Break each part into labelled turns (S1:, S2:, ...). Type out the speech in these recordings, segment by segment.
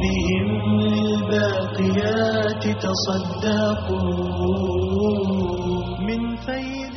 S1: بهم للباقيات تصدقوا من فيض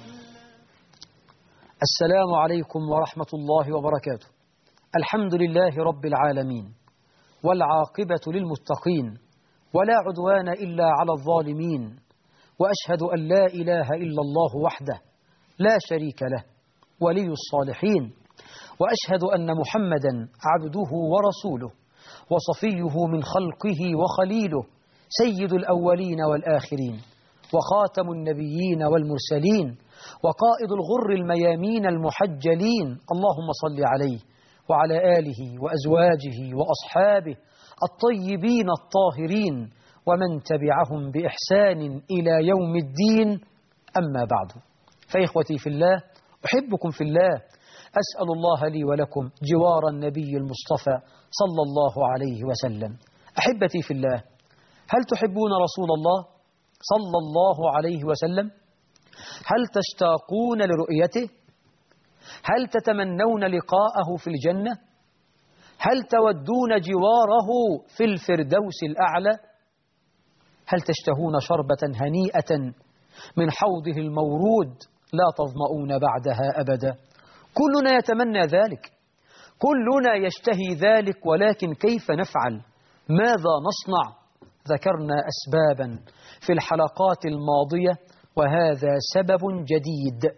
S2: السلام عليكم ورحمة الله وبركاته الحمد لله رب العالمين والعاقبة للمتقين ولا عدوان إلا على الظالمين وأشهد أن لا إله إلا الله وحده لا شريك له ولي الصالحين وأشهد أن محمدا عبده ورسوله وصفيه من خلقه وخليله سيد الأولين والآخرين وخاتم النبيين والمرسلين وقائد الغر الميامين المحجلين اللهم صل عليه وعلى آله وأزواجه وأصحابه الطيبين الطاهرين ومن تبعهم بإحسان إلى يوم الدين أما بعد فإخوتي في الله أحبكم في الله أسأل الله لي ولكم جوار النبي المصطفى صلى الله عليه وسلم أحبتي في الله هل تحبون رسول الله صلى الله عليه وسلم هل تشتاقون لرؤيته هل تتمنون لقاءه في الجنة هل تودون جواره في الفردوس الأعلى هل تشتهون شربة هنيئة من حوضه المورود لا تظمؤون بعدها أبدا كلنا يتمنى ذلك كلنا يشتهي ذلك ولكن كيف نفعل ماذا نصنع ذكرنا أسبابا في الحلقات الماضية وهذا سبب جديد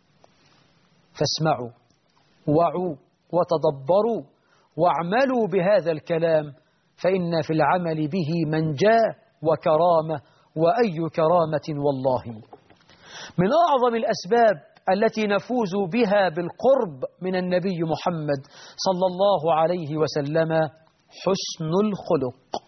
S2: فاسمعوا وعوا وتدبروا واعملوا بهذا الكلام فإن في العمل به منجاة وكرامة وأي كرامة والله من أعظم الأسباب التي نفوز بها بالقرب من النبي محمد صلى الله عليه وسلم حسن الخلق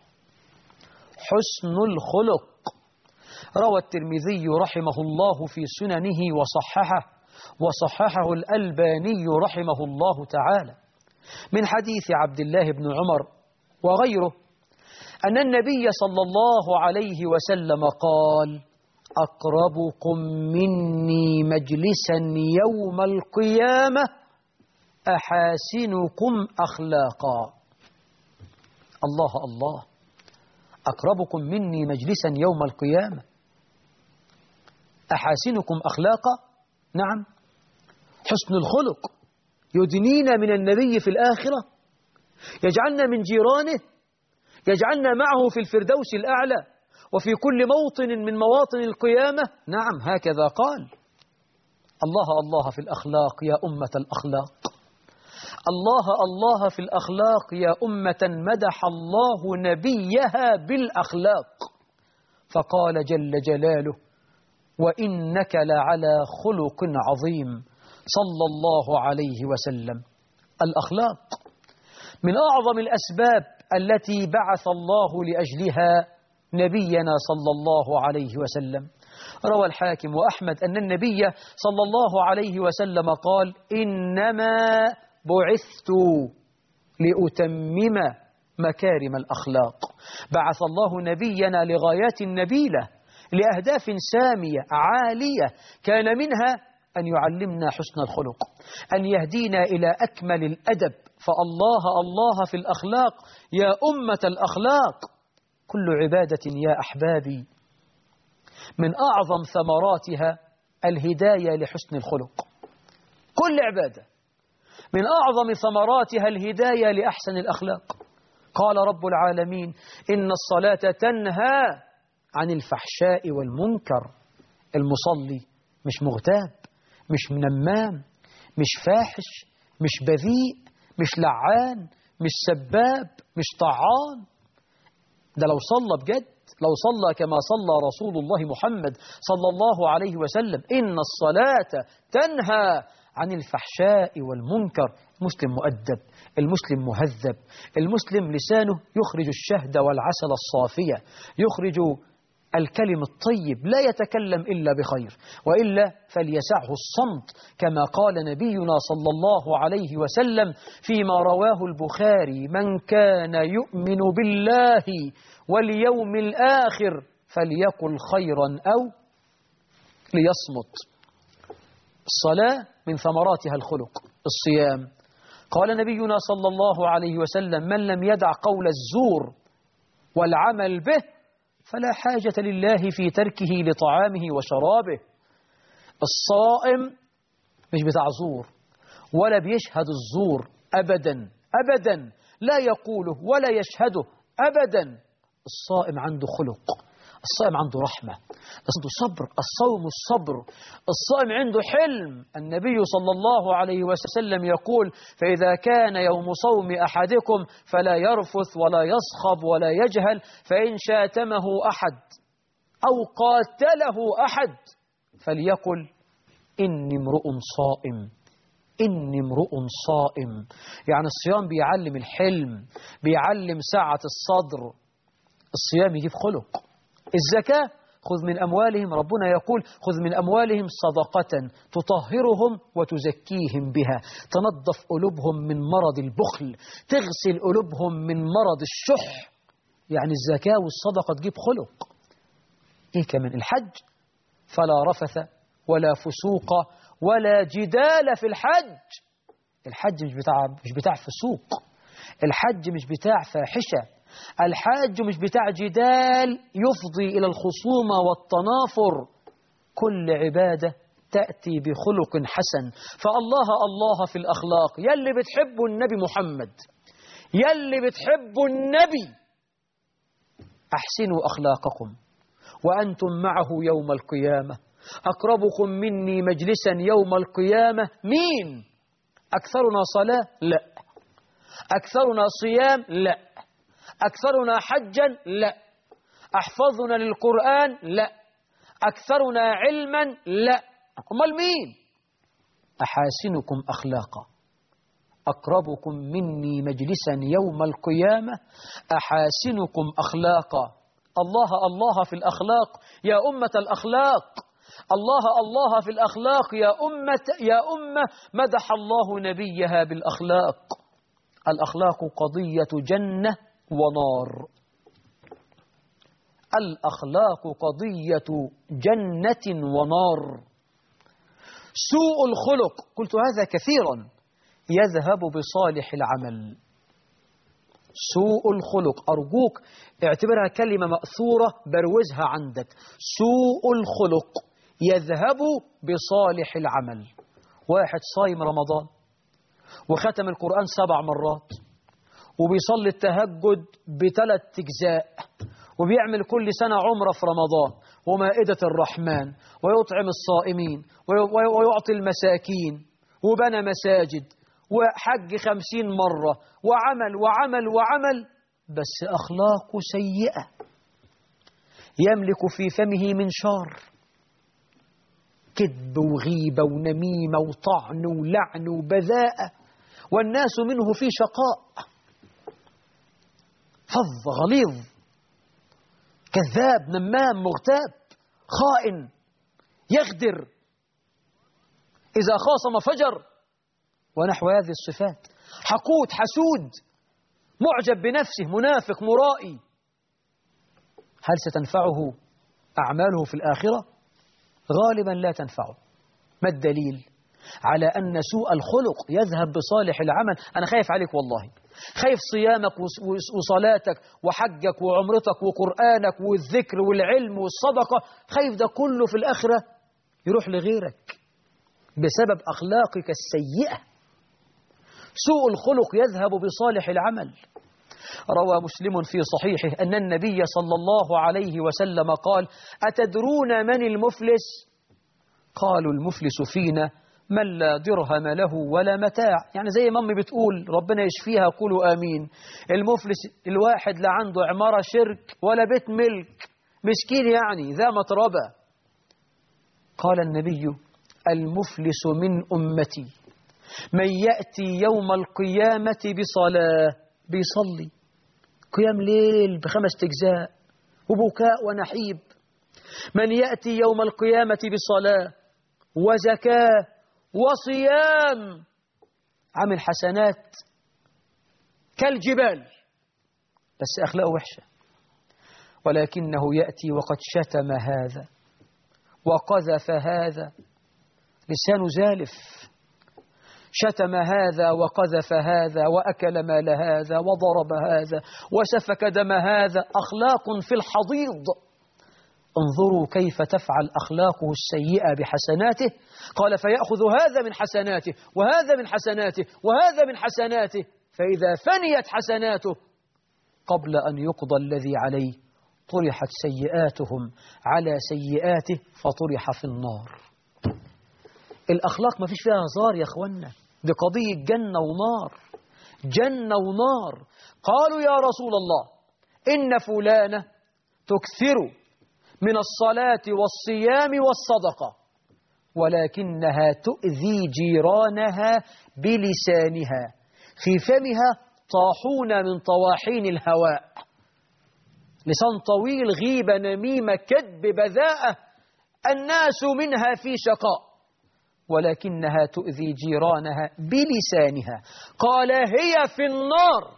S2: حسن الخلق روى الترمذي رحمه الله في سننه وصححه وصححه الألباني رحمه الله تعالى من حديث عبد الله بن عمر وغيره أن النبي صلى الله عليه وسلم قال أقربكم مني مجلسا يوم القيامة أحاسنكم أخلاقا الله الله أقربكم مني مجلسا يوم القيامة أحاسنكم أخلاقا نعم حسن الخلق يدنينا من النبي في الآخرة يجعلنا من جيرانه يجعلنا معه في الفردوس الأعلى وفي كل موطن من مواطن القيامة نعم هكذا قال الله الله في الأخلاق يا أمة الأخلاق الله الله في الأخلاق يا أمة مدح الله نبيها بالأخلاق فقال جل جلاله وإنك لعلى خلق عظيم صلى الله عليه وسلم الأخلاق من أعظم الأسباب التي بعث الله لأجلها نبينا صلى الله عليه وسلم روى الحاكم وأحمد أن النبي صلى الله عليه وسلم قال إنما بعثت لأتمم مكارم الأخلاق بعث الله نبينا لغايات نبيلة لأهداف سامية عالية كان منها أن يعلمنا حسن الخلق أن يهدينا إلى أكمل الأدب فالله الله في الأخلاق يا أمة الأخلاق كل عبادة يا أحبابي من أعظم ثمراتها الهداية لحسن الخلق كل عبادة من أعظم ثمراتها الهداية لأحسن الأخلاق قال رب العالمين إن الصلاة تنهى عن الفحشاء والمنكر المصلي مش مغتاب مش منمام مش فاحش مش بذيء مش لعان مش سباب مش طعان ده لو صلى بجد لو صلى كما صلى رسول الله محمد صلى الله عليه وسلم إن الصلاة تنهى عن الفحشاء والمنكر المسلم مؤدب المسلم مهذب المسلم لسانه يخرج الشهد والعسل الصافية يخرج الكلم الطيب لا يتكلم إلا بخير وإلا فليسعه الصمت كما قال نبينا صلى الله عليه وسلم فيما رواه البخاري من كان يؤمن بالله واليوم الآخر فليقل خيرا أو ليصمت الصلاة من ثمراتها الخلق الصيام قال نبينا صلى الله عليه وسلم من لم يدع قول الزور والعمل به فلا حاجة لله في تركه لطعامه وشرابه الصائم مش بتاع زور ولا بيشهد الزور أبدا أبدا لا يقوله ولا يشهده أبدا الصائم عنده خلق الصائم عنده رحمة عنده صبر الصوم الصبر الصائم عنده حلم النبي صلى الله عليه وسلم يقول فإذا كان يوم صوم أحدكم فلا يرفث ولا يصخب ولا يجهل فإن شاتمه أحد أو قاتله أحد فليقل إني امرؤ صائم إني امرؤ صائم يعني الصيام بيعلم الحلم بيعلم سعة الصدر الصيام يجيب خلق الزكاة خذ من أموالهم ربنا يقول خذ من أموالهم صدقة تطهرهم وتزكيهم بها تنظف قلوبهم من مرض البخل تغسل قلوبهم من مرض الشح يعني الزكاة والصدقة تجيب خلق إيه كمان الحج فلا رفث ولا فسوق ولا جدال في الحج الحج مش بتاع مش بتاع فسوق الحج مش بتاع فاحشه الحاج مش بتاع جدال يفضي إلى الخصومة والتنافر كل عبادة تأتي بخلق حسن فالله الله في الأخلاق يلي بتحبوا النبي محمد يلي بتحبوا النبي أحسنوا أخلاقكم وأنتم معه يوم القيامة أقربكم مني مجلسا يوم القيامة مين؟ أكثرنا صلاة؟ لا أكثرنا صيام؟ لا أكثرنا حجا لا أحفظنا للقرآن لا أكثرنا علما لا أمال مين أحاسنكم أخلاقا أقربكم مني مجلسا يوم القيامة أحاسنكم أخلاقا الله الله في الأخلاق يا أمة الأخلاق الله الله في الأخلاق يا أمة يا أمة مدح الله نبيها بالأخلاق الأخلاق قضية جنة ونار الأخلاق قضية جنة ونار سوء الخلق قلت هذا كثيرا يذهب بصالح العمل سوء الخلق أرجوك اعتبرها كلمة مأثورة بروزها عندك سوء الخلق يذهب بصالح العمل واحد صايم رمضان وختم القرآن سبع مرات وبيصلي التهجد بثلاث أجزاء وبيعمل كل سنة عمرة في رمضان ومائدة الرحمن ويطعم الصائمين ويعطي المساكين وبنى مساجد وحج خمسين مرة وعمل وعمل وعمل بس أخلاقه سيئة يملك في فمه من شر كذب وغيبة ونميمة وطعن ولعن وبذاءة والناس منه في شقاء فظ غليظ كذاب نمام مغتاب خائن يغدر إذا خاصم فجر ونحو هذه الصفات حقود حسود معجب بنفسه منافق مرائي هل ستنفعه أعماله في الآخرة؟ غالبا لا تنفعه ما الدليل؟ على أن سوء الخلق يذهب بصالح العمل أنا خايف عليك والله خايف صيامك وصلاتك وحجك وعمرتك وقرآنك والذكر والعلم والصدقة خايف ده كله في الآخرة يروح لغيرك بسبب أخلاقك السيئة سوء الخلق يذهب بصالح العمل روى مسلم في صحيحه أن النبي صلى الله عليه وسلم قال أتدرون من المفلس؟ قالوا المفلس فينا من لا درهم له ولا متاع يعني زي ما أمي بتقول ربنا يشفيها قولوا آمين المفلس الواحد لا عنده عمارة شرك ولا بيت ملك مسكين يعني ذا متربة قال النبي المفلس من أمتي من يأتي يوم القيامة بصلاة بيصلي قيام ليل بخمس أجزاء وبكاء ونحيب من يأتي يوم القيامة بصلاة وزكاة وصيام عامل حسنات كالجبال بس أخلاقه وحشة ولكنه يأتي وقد شتم هذا وقذف هذا لسانه زالف شتم هذا وقذف هذا وأكل مال هذا وضرب هذا وسفك دم هذا أخلاق في الحضيض انظروا كيف تفعل أخلاقه السيئة بحسناته قال فيأخذ هذا من حسناته وهذا من حسناته وهذا من حسناته فإذا فنيت حسناته قبل أن يقضى الذي عليه طرحت سيئاتهم على سيئاته فطرح في النار الأخلاق ما فيش فيها هزار يا أخوانا دي قضية جنة ونار جنة ونار قالوا يا رسول الله إن فلانة تكثر من الصلاة والصيام والصدقة ولكنها تؤذي جيرانها بلسانها في فمها طاحون من طواحين الهواء لسان طويل غيبة نميمة كذب بذاءة الناس منها في شقاء ولكنها تؤذي جيرانها بلسانها قال هي في النار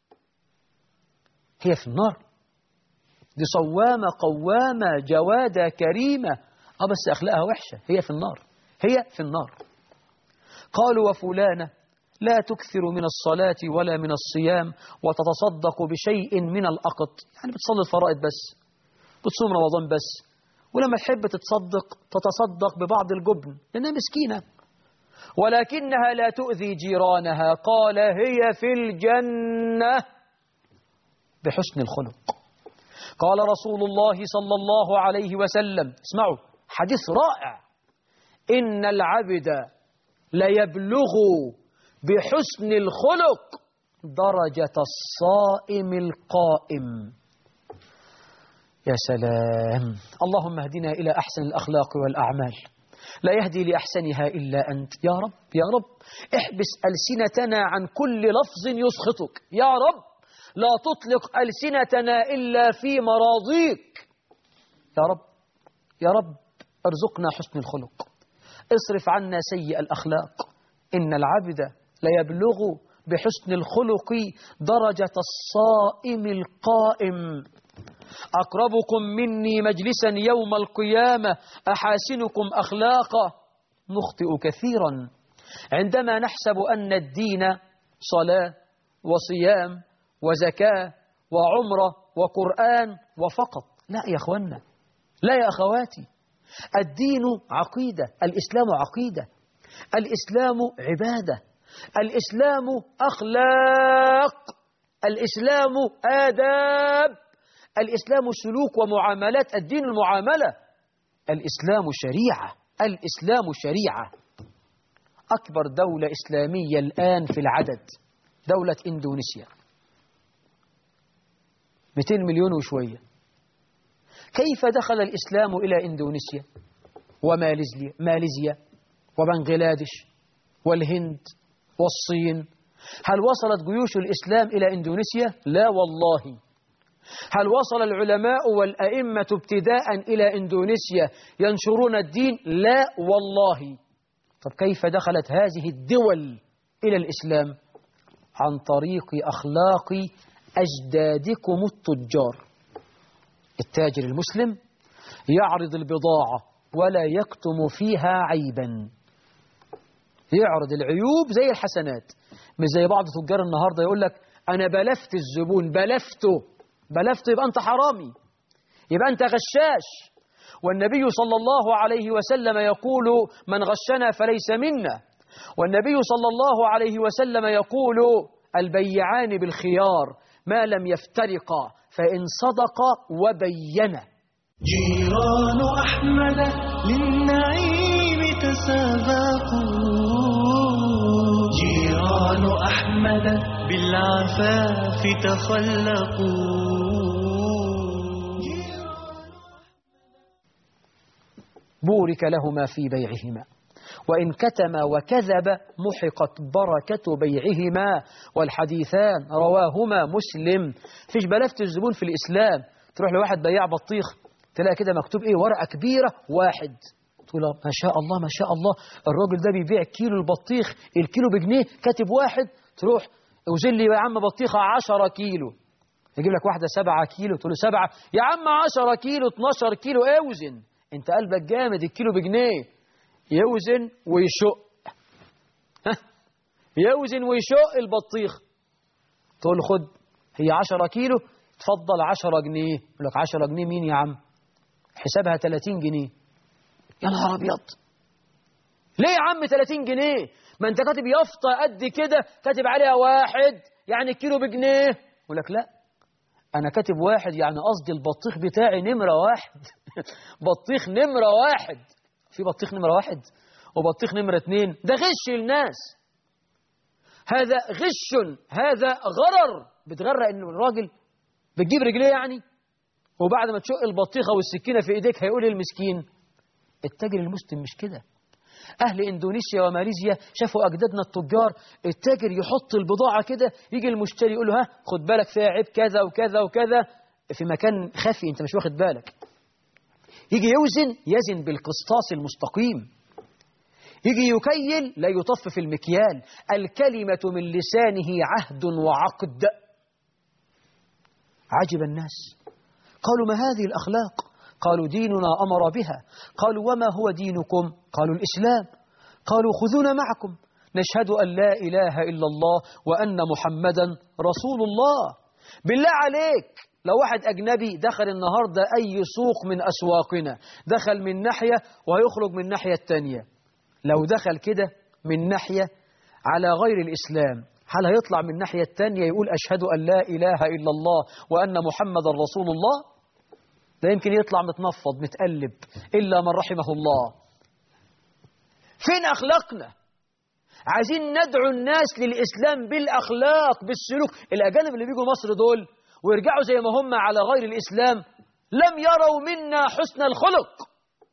S2: هي في النار دي صوامة قوامة جوادة كريمة اه بس أخلاقها وحشة هي في النار هي في النار قالوا وفلانة لا تكثر من الصلاة ولا من الصيام وتتصدق بشيء من الأقط يعني بتصلي الفرائض بس بتصوم رمضان بس ولما تحب تتصدق تتصدق ببعض الجبن لأنها مسكينة ولكنها لا تؤذي جيرانها قال هي في الجنة بحسن الخلق قال رسول الله صلى الله عليه وسلم اسمعوا حديث رائع إن العبد ليبلغ بحسن الخلق درجة الصائم القائم يا سلام اللهم اهدنا إلى أحسن الأخلاق والأعمال لا يهدي لأحسنها إلا أنت يا رب يا رب احبس ألسنتنا عن كل لفظ يسخطك يا رب لا تطلق ألسنتنا إلا في مراضيك يا رب يا رب ارزقنا حسن الخلق اصرف عنا سيء الأخلاق إن العبد ليبلغ بحسن الخلق درجة الصائم القائم أقربكم مني مجلسا يوم القيامة أحاسنكم أخلاقا نخطئ كثيرا عندما نحسب أن الدين صلاة وصيام وزكاة وعمرة وقرآن وفقط لا يا أخوانا لا يا أخواتي الدين عقيدة الإسلام عقيدة الإسلام عبادة الإسلام أخلاق الإسلام آداب الإسلام سلوك ومعاملات الدين المعاملة الإسلام شريعة الإسلام شريعة أكبر دولة إسلامية الآن في العدد دولة إندونيسيا 200 مليون وشوية كيف دخل الإسلام إلى إندونيسيا وماليزيا ماليزيا وبنغلاديش والهند والصين هل وصلت جيوش الإسلام إلى إندونيسيا؟ لا والله هل وصل العلماء والأئمة ابتداء إلى إندونيسيا ينشرون الدين؟ لا والله طب كيف دخلت هذه الدول إلى الإسلام؟ عن طريق أخلاق أجدادكم التجار التاجر المسلم يعرض البضاعة ولا يكتم فيها عيبا يعرض العيوب زي الحسنات مش زي بعض تجار النهاردة يقول لك أنا بلفت الزبون بلفته بلفته يبقى أنت حرامي يبقى أنت غشاش والنبي صلى الله عليه وسلم يقول من غشنا فليس منا والنبي صلى الله عليه وسلم يقول البيعان بالخيار ما لم يفترقا فإن صدقا وبينا
S1: جيران أحمد للنعيم تسابقوا جيران أحمد بالعفاف تخلقوا
S2: بورك لهما في بيعهما وإن كتما وكذب محقت بركة بيعهما والحديثان رواهما مسلم فيش بلفت الزبون في الإسلام تروح لواحد بياع بطيخ تلاقي كده مكتوب إيه ورقة كبيرة واحد تقول له ما شاء الله ما شاء الله الراجل ده بيبيع كيلو البطيخ الكيلو بجنيه كاتب واحد تروح اوزن لي يا عم بطيخة 10 كيلو يجيب لك واحدة سبعة كيلو تقول له سبعة يا عم 10 كيلو 12 كيلو اوزن انت قلبك جامد الكيلو بجنيه يوزن ويشق ها يوزن ويشق البطيخ تقول له خد هي 10 كيلو تفضل 10 جنيه يقول لك 10 جنيه مين يا عم حسابها 30 جنيه يا نهار ابيض ليه يا عم 30 جنيه ما انت كاتب يافطه قد كده كاتب عليها واحد يعني الكيلو بجنيه يقول لك لا انا كاتب واحد يعني قصدي البطيخ بتاعي نمره واحد بطيخ نمره واحد في بطيخ نمره واحد وبطيخ نمره اتنين ده غش للناس هذا غش هذا غرر بتغرق ان الراجل بتجيب رجليه يعني وبعد ما تشق البطيخه والسكينه في ايديك هيقول إيه المسكين التاجر المسلم مش كده أهل إندونيسيا وماليزيا شافوا أجدادنا التجار التاجر يحط البضاعة كده يجي المشتري يقول له ها خد بالك فيها عيب كذا وكذا وكذا في مكان خفي أنت مش واخد بالك يجي يوزن يزن بالقسطاس المستقيم يجي يكيل لا يطف في المكيال الكلمة من لسانه عهد وعقد عجب الناس قالوا ما هذه الأخلاق قالوا ديننا أمر بها قالوا وما هو دينكم قالوا الإسلام قالوا خذونا معكم نشهد أن لا إله إلا الله وأن محمدا رسول الله بالله عليك لو واحد أجنبي دخل النهاردة أي سوق من أسواقنا دخل من ناحية وهيخرج من الناحية التانية لو دخل كده من ناحية على غير الإسلام هل هيطلع من الناحية التانية يقول أشهد أن لا إله إلا الله وأن محمدا رسول الله ده يمكن يطلع متنفض متقلب إلا من رحمه الله فين أخلاقنا عايزين ندعو الناس للإسلام بالأخلاق بالسلوك الأجانب اللي بيجوا مصر دول ويرجعوا زي ما هم على غير الإسلام لم يروا منا حسن الخلق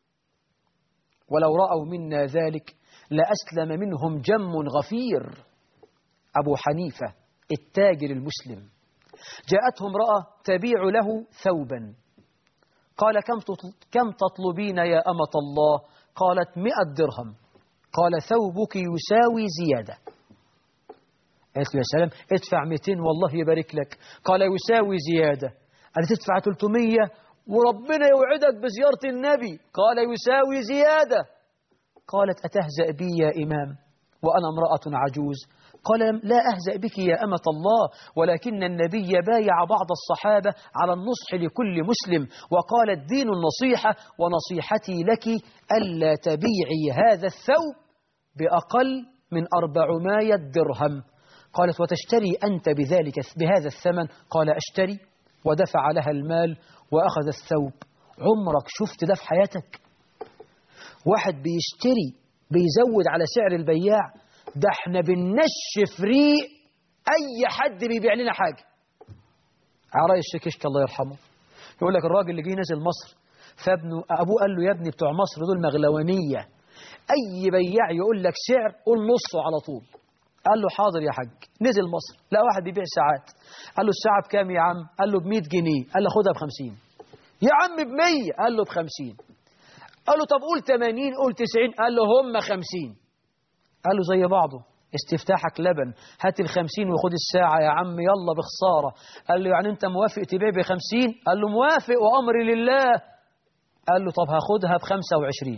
S2: ولو رأوا منا ذلك لأسلم منهم جم غفير أبو حنيفة التاجر المسلم جاءته امرأة تبيع له ثوبا قال كم كم تطلبين يا أمة الله قالت مئة درهم قال ثوبك يساوي زيادة قالت له يا سلام ادفع 200 والله يبارك لك قال يساوي زيادة قالت تدفع 300 وربنا يوعدك بزيارة النبي قال يساوي زيادة قالت أتهزأ بي يا إمام وأنا امرأة عجوز قال لا أهزأ بك يا أمة الله ولكن النبي بايع بعض الصحابة على النصح لكل مسلم وقال الدين النصيحة ونصيحتي لك ألا تبيعي هذا الثوب بأقل من أربعمائة درهم قالت وتشتري أنت بذلك بهذا الثمن قال أشتري ودفع لها المال وأخذ الثوب عمرك شفت ده في حياتك واحد بيشتري بيزود على سعر البياع ده احنا بننشف ريق اي حد بيبيع لنا حاجه عراي الشكشك الله يرحمه يقول لك الراجل اللي جه نزل مصر فابنه ابوه قال له يا ابني بتوع مصر دول مغلوانيه اي بياع يقول لك سعر قول نصه على طول قال له حاضر يا حاج نزل مصر لا واحد بيبيع ساعات قال له الساعه بكام يا عم قال له ب 100 جنيه قال له خدها ب 50 يا عم ب 100 قال له ب 50 قال له طب قول 80 قول 90 قال له هم 50 قال له زي بعضه استفتاحك لبن هات الخمسين وخد الساعة يا عم يلا بخسارة قال له يعني انت موافق تبيع بخمسين قال له موافق وأمري لله قال له طب هاخدها بخمسة وعشرين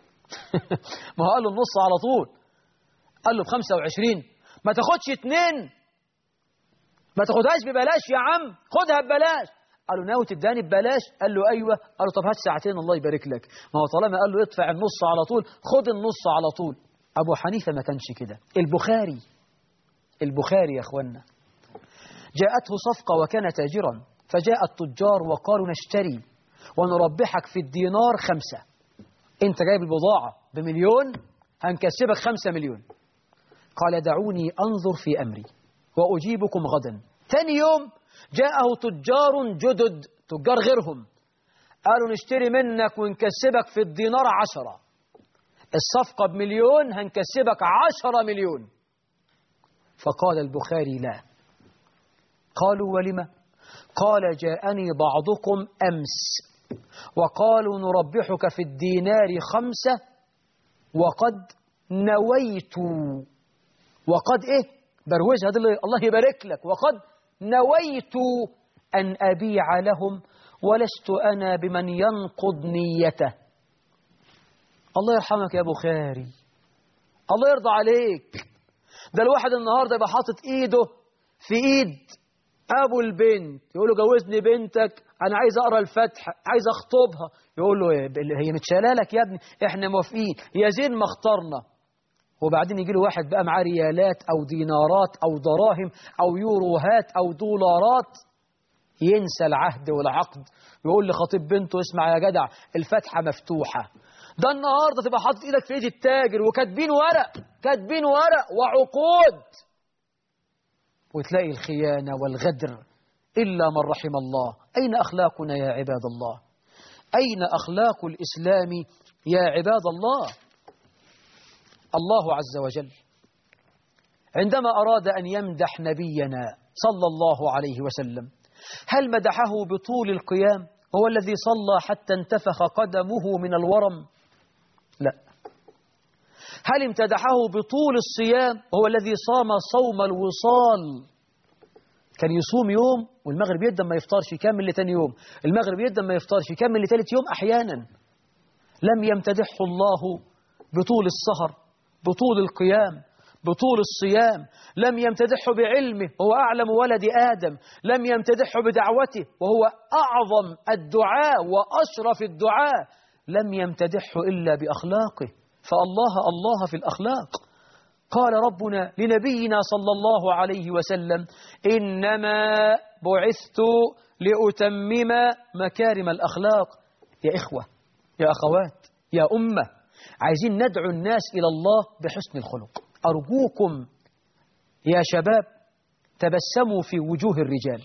S2: ما هو قال له النص على طول قال له بخمسة وعشرين ما تاخدش اتنين ما تاخدهاش ببلاش يا عم خدها ببلاش قال له ناوي تداني ببلاش قال له ايوه قال له طب هات ساعتين الله يبارك لك ما هو طالما قال له ادفع النص على طول خد النص على طول أبو حنيفة ما كانش كده البخاري البخاري يا أخوانا جاءته صفقة وكان تاجرا فجاء التجار وقالوا نشتري ونربحك في الدينار خمسة انت جايب البضاعة بمليون هنكسبك خمسة مليون قال دعوني أنظر في أمري وأجيبكم غدا ثاني يوم جاءه تجار جدد تجار غيرهم قالوا نشتري منك ونكسبك في الدينار عشرة الصفقة بمليون هنكسبك عشرة مليون فقال البخاري لا قالوا ولم قال جاءني بعضكم أمس وقالوا نربحك في الدينار خمسة وقد نويت وقد إيه بروزها دي الله يبارك لك وقد نويت أن أبيع لهم ولست أنا بمن ينقض نيته الله يرحمك يا بخاري الله يرضى عليك ده الواحد النهارده يبقى حاطط ايده في ايد ابو البنت يقول له جوزني بنتك انا عايز اقرا الفتح عايز اخطبها يقول له هي متشاله لك يا ابني احنا موافقين يا زين ما اخترنا وبعدين يجي له واحد بقى معاه ريالات او دينارات او دراهم او يوروهات او دولارات ينسى العهد والعقد ويقول لخطيب بنته اسمع يا جدع الفتحه مفتوحه ده النهارده تبقى حاطط ايدك في ايد التاجر وكاتبين ورق كاتبين ورق وعقود وتلاقي الخيانه والغدر الا من رحم الله اين اخلاقنا يا عباد الله اين اخلاق الاسلام يا عباد الله الله عز وجل عندما اراد ان يمدح نبينا صلى الله عليه وسلم هل مدحه بطول القيام هو الذي صلى حتى انتفخ قدمه من الورم لا هل امتدحه بطول الصيام هو الذي صام صوم الوصال كان يصوم يوم والمغرب يدا ما يفطرش يكمل لتاني يوم المغرب يدا ما يفطرش يكمل لتالت يوم أحيانا لم يمتدحه الله بطول السهر بطول القيام بطول الصيام لم يمتدحه بعلمه وهو أعلم ولد آدم لم يمتدحه بدعوته وهو أعظم الدعاء وأشرف الدعاء لم يمتدحه إلا بأخلاقه فالله الله في الأخلاق قال ربنا لنبينا صلى الله عليه وسلم إنما بعثت لأتمم مكارم الأخلاق يا إخوة يا أخوات يا أمة عايزين ندعو الناس إلى الله بحسن الخلق أرجوكم يا شباب تبسموا في وجوه الرجال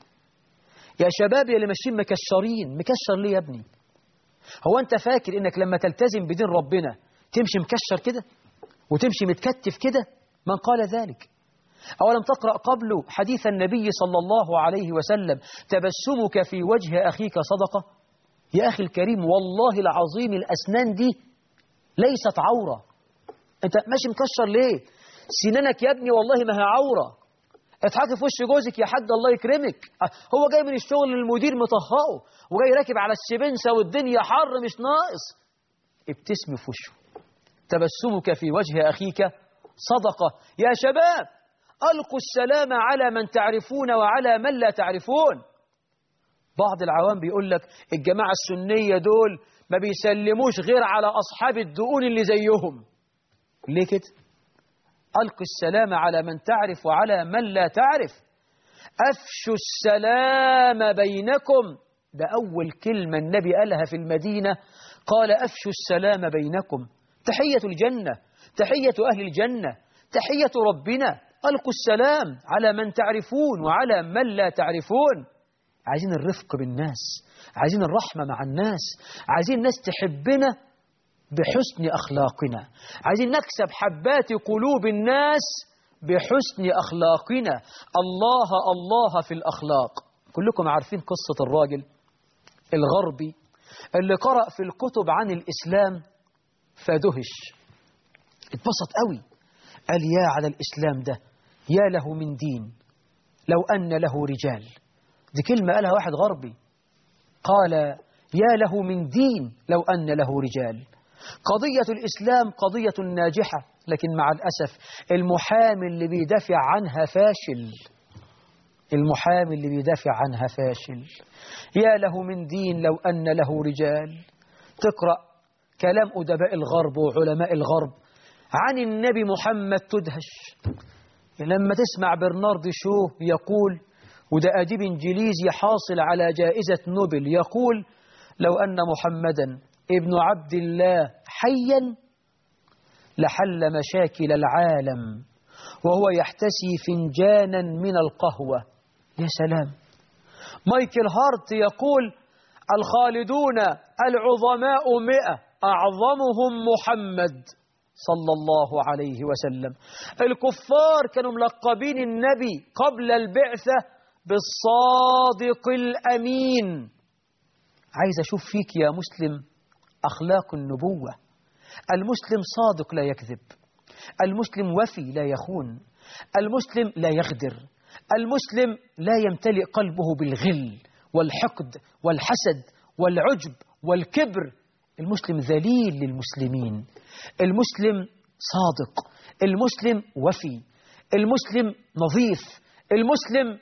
S2: يا شباب يا اللي ماشيين مكشرين مكشر ليه يا ابني هو أنت فاكر إنك لما تلتزم بدين ربنا تمشي مكشر كده وتمشي متكتف كده من قال ذلك أولم تقرأ قبل حديث النبي صلى الله عليه وسلم تبسمك في وجه أخيك صدقة يا أخي الكريم والله العظيم الأسنان دي ليست عورة أنت ماشي مكشر ليه سنانك يا ابني والله ما هي عورة اضحكي في وش جوزك يا حاج الله يكرمك هو جاي من الشغل المدير مطهقه وجاي راكب على السبنسة والدنيا حر مش ناقص ابتسمي في وشه تبسمك في وجه أخيك صدقة يا شباب ألقوا السلام على من تعرفون وعلى من لا تعرفون بعض العوام بيقول لك الجماعة السنية دول ما بيسلموش غير على أصحاب الدقون اللي زيهم ليه كده ألقوا السلام على من تعرف وعلى من لا تعرف أفشوا السلام بينكم ده أول كلمة النبي قالها في المدينة قال أفشوا السلام بينكم تحية الجنة تحية أهل الجنة تحية ربنا ألقوا السلام على من تعرفون وعلى من لا تعرفون عايزين الرفق بالناس عايزين الرحمة مع الناس عايزين الناس تحبنا بحسن أخلاقنا عايزين نكسب حبات قلوب الناس بحسن أخلاقنا الله الله في الأخلاق كلكم عارفين قصة الراجل الغربي اللي قرأ في الكتب عن الإسلام فدهش اتبسط قوي قال يا على الإسلام ده يا له من دين لو أن له رجال دي كلمة قالها واحد غربي قال يا له من دين لو أن له رجال قضية الإسلام قضية ناجحة لكن مع الأسف المحامي اللي بيدافع عنها فاشل المحامي اللي بيدافع عنها فاشل يا له من دين لو أن له رجال تقرأ كلام أدباء الغرب وعلماء الغرب عن النبي محمد تدهش لما تسمع برنارد شو يقول وده أديب إنجليزي حاصل على جائزة نوبل يقول لو أن محمدا ابن عبد الله حيا لحل مشاكل العالم وهو يحتسي فنجانا من القهوة يا سلام مايكل هارت يقول الخالدون العظماء مئة أعظمهم محمد صلى الله عليه وسلم الكفار كانوا ملقبين النبي قبل البعثة بالصادق الأمين عايز أشوف فيك يا مسلم أخلاق النبوة المسلم صادق لا يكذب المسلم وفي لا يخون المسلم لا يغدر المسلم لا يمتلئ قلبه بالغل والحقد والحسد والعجب والكبر المسلم ذليل للمسلمين المسلم صادق المسلم وفي المسلم نظيف المسلم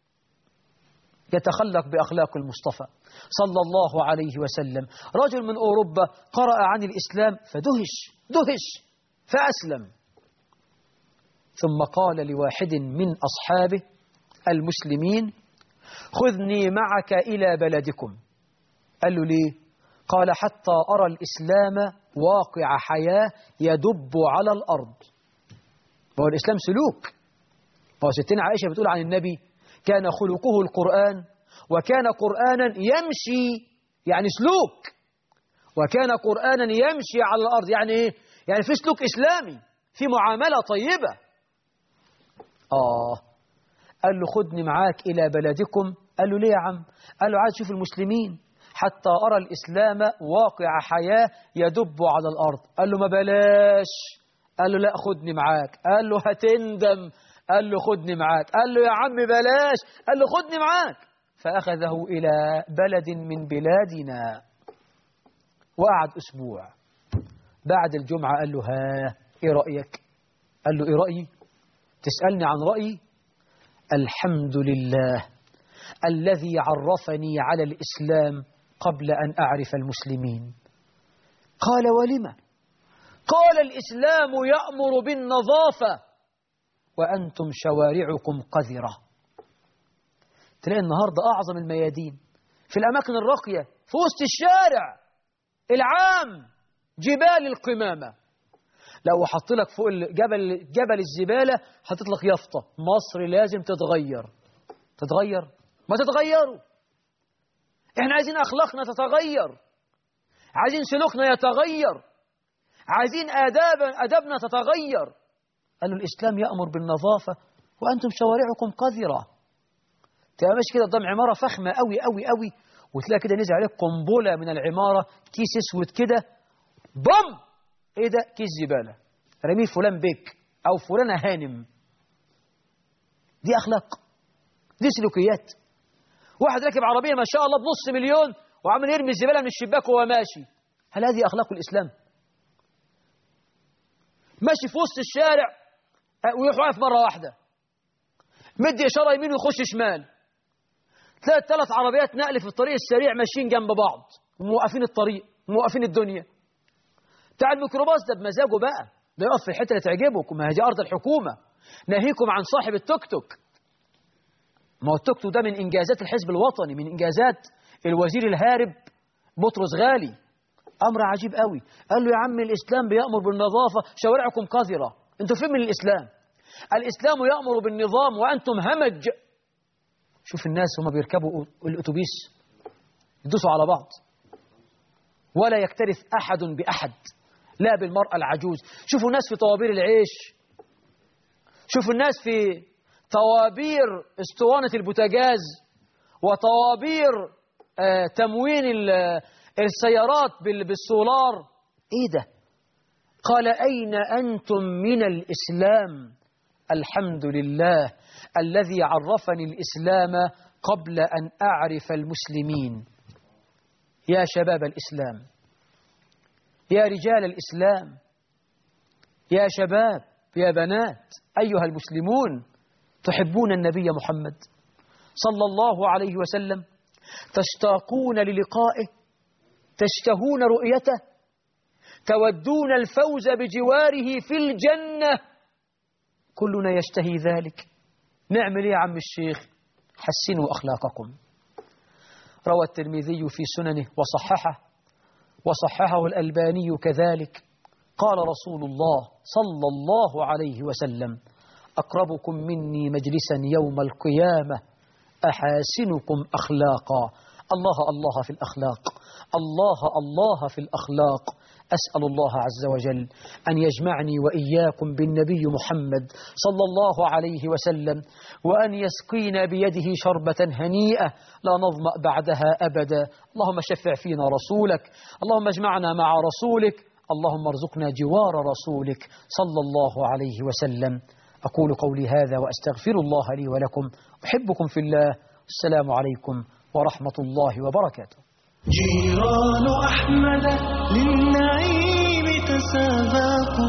S2: يتخلق بأخلاق المصطفى صلى الله عليه وسلم رجل من أوروبا قرأ عن الإسلام فدهش دهش فأسلم ثم قال لواحد من أصحابه المسلمين خذني معك إلى بلدكم قال له ليه قال حتى أرى الإسلام واقع حياة يدب على الأرض هو الإسلام سلوك هو ستنا عائشة بتقول عن النبي كان خلقه القرآن وكان قرآنا يمشي يعني سلوك وكان قرآنا يمشي على الأرض يعني إيه؟ يعني في سلوك إسلامي في معاملة طيبة آه قال له خدني معاك إلى بلدكم قال له ليه يا عم قال له عايز شوف المسلمين حتى أرى الإسلام واقع حياة يدب على الأرض قال له ما بلاش قال له لا خدني معاك قال له هتندم قال له خدني معاك قال له يا عم بلاش قال له خدني معاك فأخذه إلى بلد من بلادنا وقعد أسبوع بعد الجمعة قال له ها إيه رأيك قال له إيه رأيي تسألني عن رأيي الحمد لله الذي عرفني على الإسلام قبل أن أعرف المسلمين قال ولم قال الإسلام يأمر بالنظافة وأنتم شوارعكم قذرة تلاقي النهاردة أعظم الميادين في الأماكن الراقية في وسط الشارع العام جبال القمامة لو حط لك فوق الجبل جبل الزبالة حطيت لك يافطة مصر لازم تتغير تتغير ما تتغيروا احنا عايزين أخلاقنا تتغير عايزين سلوكنا يتغير عايزين آداب أدبنا تتغير قالوا الإسلام يأمر بالنظافة وأنتم شوارعكم قذرة تبقى ماشي كده قدام عمارة فخمة قوي قوي قوي وتلاقي كده نزل عليك قنبلة من العمارة كيس اسود كده بوم ايه ده كيس زبالة رميه فلان بيك او فلانة هانم دي اخلاق دي سلوكيات واحد راكب عربية ما شاء الله بنص مليون وعمال يرمي الزبالة من الشباك وهو ماشي هل هذه اخلاق الاسلام ماشي في وسط الشارع ويروح واقف مرة واحدة مدي إشارة يمين ويخش شمال تلاقي ثلاث عربيات نقل في الطريق السريع ماشيين جنب بعض وموقفين الطريق وموقفين الدنيا بتاع الميكروباص ده بمزاجه بقى ده يقف في الحته اللي تعجبك وما هي دي ارض الحكومه ناهيكم عن صاحب التوك توك ما هو التوك توك ده من انجازات الحزب الوطني من انجازات الوزير الهارب بطرس غالي امر عجيب قوي قال له يا عم الاسلام بيامر بالنظافه شوارعكم قذره انتوا فين من الاسلام الاسلام يامر بالنظام وانتم همج شوف الناس هما بيركبوا الاتوبيس يدوسوا على بعض ولا يكترث احد باحد لا بالمراه العجوز شوفوا الناس في طوابير العيش شوفوا الناس في طوابير اسطوانه البوتاجاز وطوابير آه تموين السيارات بالسولار ايه ده قال اين انتم من الاسلام الحمد لله الذي عرفني الاسلام قبل ان اعرف المسلمين يا شباب الاسلام يا رجال الاسلام يا شباب يا بنات ايها المسلمون تحبون النبي محمد صلى الله عليه وسلم تشتاقون للقائه تشتهون رؤيته تودون الفوز بجواره في الجنة كلنا يشتهي ذلك نعمل ايه يا عم الشيخ حسنوا أخلاقكم روى الترمذي في سننه وصححه وصححه الألباني كذلك قال رسول الله صلى الله عليه وسلم أقربكم مني مجلسا يوم القيامة أحاسنكم أخلاقا الله الله في الأخلاق الله الله في الأخلاق أسأل الله عز وجل أن يجمعني وإياكم بالنبي محمد صلى الله عليه وسلم وأن يسقينا بيده شربة هنيئة لا نظمأ بعدها أبدا اللهم شفع فينا رسولك اللهم اجمعنا مع رسولك اللهم ارزقنا جوار رسولك صلى الله عليه وسلم أقول قولي هذا وأستغفر الله لي ولكم أحبكم في الله السلام عليكم ورحمة الله وبركاته
S1: جيران أحمد للنعيم تسابقوا